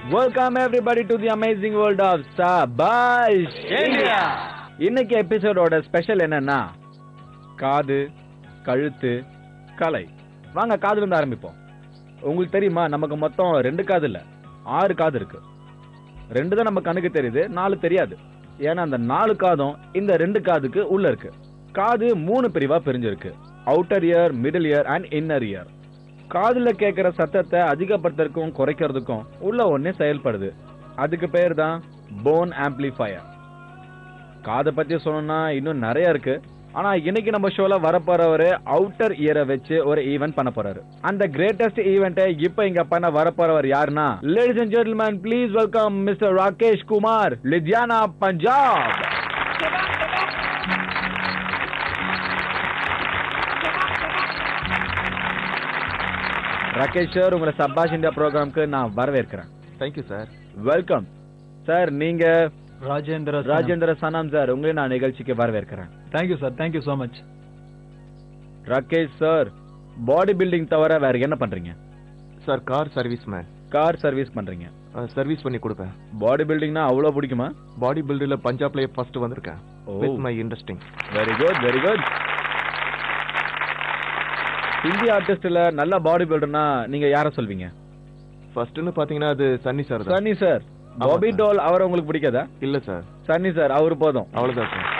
Welcome everybody to the amazing world of Shabash India. இன்னைக்கு எபிசோடோட special என்னன்னா காது கழுத்து கலை வாங்க காதுல இருந்து ஆரம்பிப்போம் உங்களுக்கு தெரியுமா நமக்கு மொத்தம் ரெண்டு காது இல்ல ஆறு காது இருக்கு ரெண்டு தான் நம்ம கண்ணுக்கு தெரியுது நாலு தெரியாது ஏன்னா அந்த நாலு காதும் இந்த ரெண்டு காதுக்கு உள்ள இருக்கு காது மூணு பிரிவா பிரிஞ்சிருக்கு outer ear middle ear and inner ear காதுல கேட்கிற சத்தத்தை அதிகப்படுத்துறதுக்கும் குறைக்கிறதுக்கும் உள்ள ஒண்ணே செயல்படுது அதுக்கு பேர் தான் போன் ஆம்பிளிஃபயர் காதை பத்தி சொல்லணும்னா இன்னும் நிறைய இருக்கு ஆனா இன்னைக்கு நம்ம ஷோல வரப்போறவரு அவுட்டர் இயரை வச்சு ஒரு ஈவென்ட் பண்ண போறாரு அந்த கிரேட்டஸ்ட் ஈவெண்ட்டை இப்ப இங்க பண்ண வரப்போறவர் யாருன்னா ladies and gentlemen please welcome mister Rakesh Kumar லிஜியானா பஞ்சாப் ராகேஷ் சார் உங்களை சபாஷ் இந்தியா ப்ரோக்ராம்க்கு நான் வரவேற்கிறேன் தேங்க்யூ சார் வெல்கம் சார் நீங்க ராஜேந்திர ராஜேந்திர சனம் சார் உங்களை நான் நிகழ்ச்சிக்கு வரவேற்கிறேன் thank you sir thank you so much Rakesh sir body building தவிர வேற என்ன பண்றீங்க sir car service man car service பண்றீங்க சர்வீஸ் பண்ணி கொடுப்பேன் பாடி பில்டிங்னா அவ்வளவு பிடிக்குமா பாடி பில்டர்ல பஞ்சாப்லயே ஃபர்ஸ்ட் வந்திருக்கேன் oh. With my interesting very good very good Hindi ஆர்டிஸ்ட்ல நல்ல பாடி பில்டர்னா நீங்க யார சொல்வீங்க ஃபர்ஸ்ட்னு பாத்தீங்கன்னா அது சன்னி சார் தான் சன்னி சார் பாபி sir. டோல் அவர் உங்களுக்கு பிடிக்காதா இல்ல சார் சன்னி சார் அவரு போதும் அவ்வளவுதான் சார்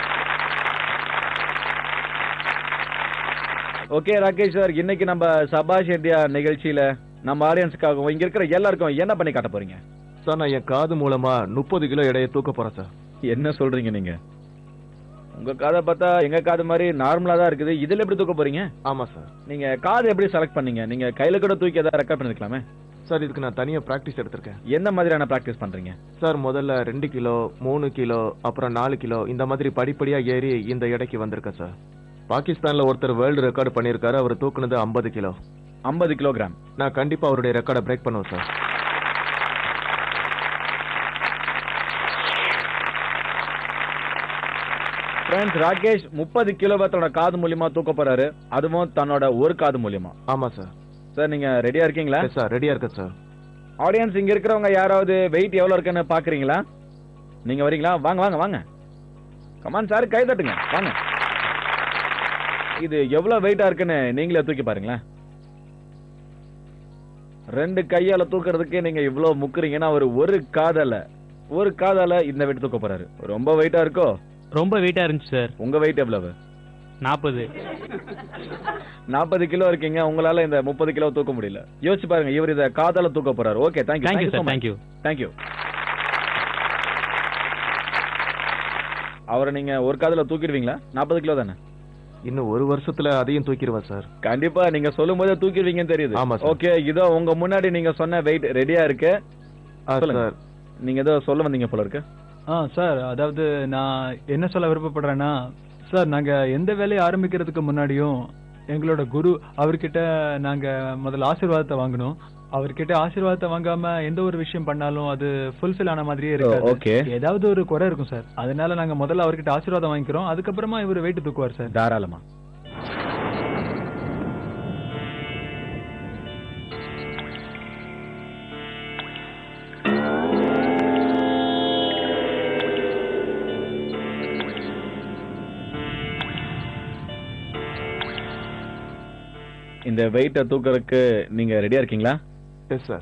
ஓகே ராகேஷ் சார் இன்னைக்கு நம்ம சபாஷ் இந்தியா நிகழ்ச்சியில நம்ம ஆடியன்ஸ்க்காகவும் இங்க இருக்கிற எல்லாருக்கும் என்ன பண்ணி காட்ட போறீங்க சார் நான் என் காது மூலமா முப்பது கிலோ எடையை தூக்க போறேன் சார் என்ன சொல்றீங்க நீங்க உங்க காதை பார்த்தா எங்க காது மாதிரி நார்மலா தான் இருக்குது இதுல எப்படி தூக்க போறீங்க ஆமா சார் நீங்க காது எப்படி செலக்ட் பண்ணீங்க நீங்க கையில கூட தூக்கி ஏதாவது ரெக்கார்ட் பண்ணிருக்கலாமே சார் இதுக்கு நான் தனியா பிராக்டிஸ் எடுத்திருக்கேன் எந்த மாதிரியான பிராக்டிஸ் பண்றீங்க சார் முதல்ல ரெண்டு கிலோ மூணு கிலோ அப்புறம் நாலு கிலோ இந்த மாதிரி படிப்படியா ஏறி இந்த எடைக்கு வந்திருக்கேன் சார் பாகிஸ்தான்ல ஒருத்தர் வேர்ல்டு ரெக்கார்டு பண்ணியிருக்காரு அவர் தூக்குனது 50 கிலோ 50 கிலோகிராம் நான் கண்டிப்பா அவருடைய ரெக்கார்டை பிரேக் பண்ணுவேன் சார் ஃப்ரெண்ட்ஸ் ராகேஷ் முப்பது கிலோவை தன்னோட காது மூலியமா தூக்க போறாரு அதுவும் தன்னோட ஒரு காது மூலியமா ஆமா சார் சார் நீங்க ரெடியா இருக்கீங்களா எஸ் சார் ரெடியா இருக்கேன் சார் ஆடியன்ஸ் இங்க இருக்கிறவங்க யாராவது வெயிட் எவ்வளவு இருக்குன்னு பாக்குறீங்களா நீங்க வரீங்களா வாங்க வாங்க வாங்க கமான் சார் கை தட்டுங்க வாங்க இது எவ்வளவு வெயிட்டா இருக்குன்னு நீங்களே தூக்கி பாருங்களேன் ரெண்டு கையால தூக்குறதுக்கே நீங்க இவ்வளவு முக்குறீங்கன்னா அவர் ஒரு காதால ஒரு காதால இந்த வெயிட் தூக்க போறாரு ரொம்ப வெயிட்டா இருக்கோ ரொம்ப வெயிட்டா இருந்துச்சு சார் உங்க வெயிட் எவ்வளவு நாற்பது நாற்பது கிலோ இருக்கீங்க உங்களால இந்த முப்பது கிலோ தூக்க முடியல யோசிச்சு பாருங்க இவர் இத காதால தூக்க போறாரு okay thank you thank you thank you sir thank you thank you அவரை நீங்க ஒரு காதுல தூக்கிடுவீங்களா நாற்பது கிலோ தானே இன்னும் ஒரு வருஷத்துல அதையும் தூக்கிடுவேன் சார் கண்டிப்பா நீங்க சொல்லும் போதே தூக்கிடுவீங்கன்னு தெரியுது ஆமா சார். ஓகே இதோ உங்க முன்னாடி நீங்க சொன்ன வெயிட் ரெடியா இருக்கு ஆ, சொல்லுங்க. சார் நீங்க ஏதோ சொல்ல வந்தீங்க போல இருக்கு ஆ சார் அதாவது நான் என்ன சொல்ல விருப்பப்படுறேன்னா சார் நாங்க எந்த வேலையை ஆரம்பிக்கிறதுக்கு முன்னாடியும் எங்களோட குரு அவர்கிட்ட நாங்க முதல்ல ஆசீர்வாதத்தை வாங்கணும் அவர்கிட்ட ஆசீர்வாதத்தை வாங்காம எந்த ஒரு விஷயம் பண்ணாலும் அது ஃபுல்ஃபில் ஆன மாதிரியே இருக்காது ஓகே ஏதாவது ஒரு குறை இருக்கும் சார் அதனால நாங்க முதல்ல அவர்கிட்ட ஆசீர்வாதம் வாங்கிக்கிறோம் அதுக்கப்புறமா இவர் வெயிட் தூக்குவார் சார் தாராளமா இந்த வெயிட்ட தூக்கறதுக்கு நீங்க ரெடியா இருக்கீங்களா எஸ் சார்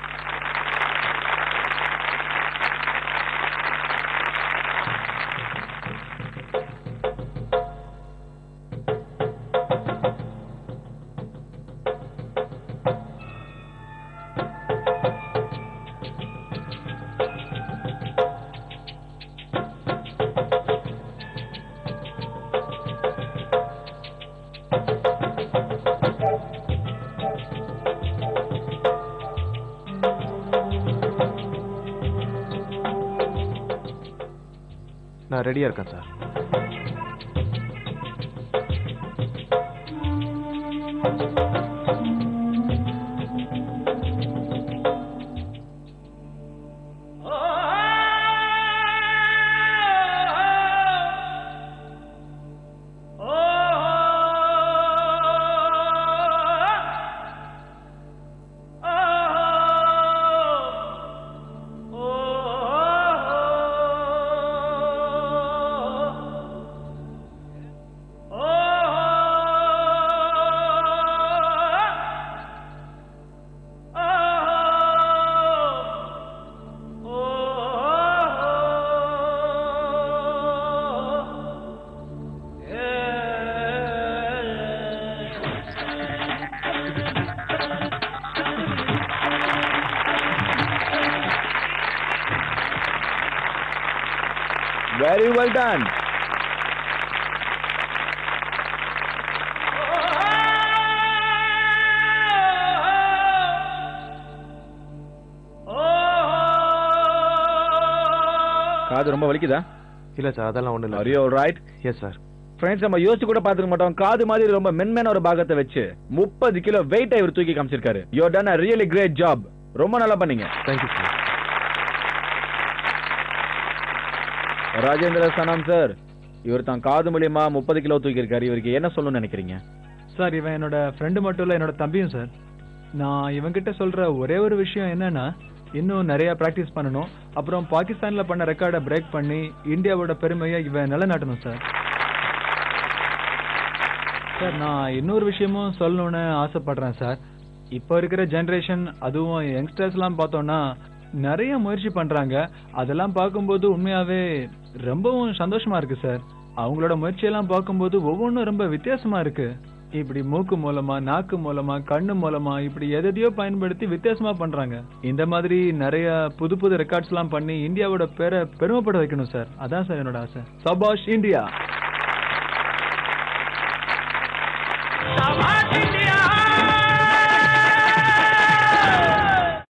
நான் ரெடியா இருக்கேன் சார் வெரி வெல் டன் காது ரொம்ப வலிக்குதா இல்ல சார் அதெல்லாம் ஒண்ணு ஆர் இல்ல you right yes sir friends நம்ம யோசிச்சு கூட பார்த்துக்க மாட்டோம் காது மாதிரி ரொம்ப மென்மையான ஒரு பாகத்தை வச்சு முப்பது கிலோ வெயிட் இவர் தூக்கி காமிச்சிருக்காரு you done a really great job ரொம்ப நல்லா பண்ணீங்க தேங்க்யூ சார் ராஜேந்திர சனம் சார் இவர் தான் காது மூலியமா முப்பது கிலோ தூக்கி இருக்காரு இவருக்கு என்ன சொல்லணும்னு நினைக்கிறீங்க சார் இவன் என்னோட ஃப்ரெண்டு மட்டும் இல்ல என்னோட தம்பியும் சார் நான் இவன்கிட்ட சொல்ற ஒரே ஒரு விஷயம் என்னன்னா இன்னும் நிறைய பிராக்டிஸ் பண்ணணும் அப்புறம் பாகிஸ்தான்ல பண்ண ரெக்கார்டை பிரேக் பண்ணி இந்தியாவோட பெருமையை இவன் நிலைநாட்டணும் சார் சார் நான் இன்னொரு விஷயமும் சொல்லணும்னு ஆசைப்படுறேன் சார் இப்போ இருக்கிற ஜெனரேஷன் அதுவும் யங்ஸ்டர்ஸ்லாம் பார்த்தோம்னா நிறைய முயற்சி பண்றாங்க அதெல்லாம் பார்க்கும்போது உண்மையாவே ரொம்பவும் சந்தோஷமா இருக்கு சார் அவங்களோட முயற்சியெல்லாம் பார்க்கும்போது ஒவ்வொன்றும் ரொம்ப வித்தியாசமா இருக்கு இப்படி மூக்கு மூலமா நாக்கு மூலமா கண்ணு மூலமா இப்படி எதையோ பயன்படுத்தி வித்தியாசமா பண்றாங்க இந்த மாதிரி நிறைய புது புது ரெக்கார்ட்ஸ் எல்லாம் பண்ணி இந்தியாவோட பேரை பெருமைப்பட வைக்கணும் சார் அதான் சார் என்னோட ஆசை சபாஷ் இந்தியா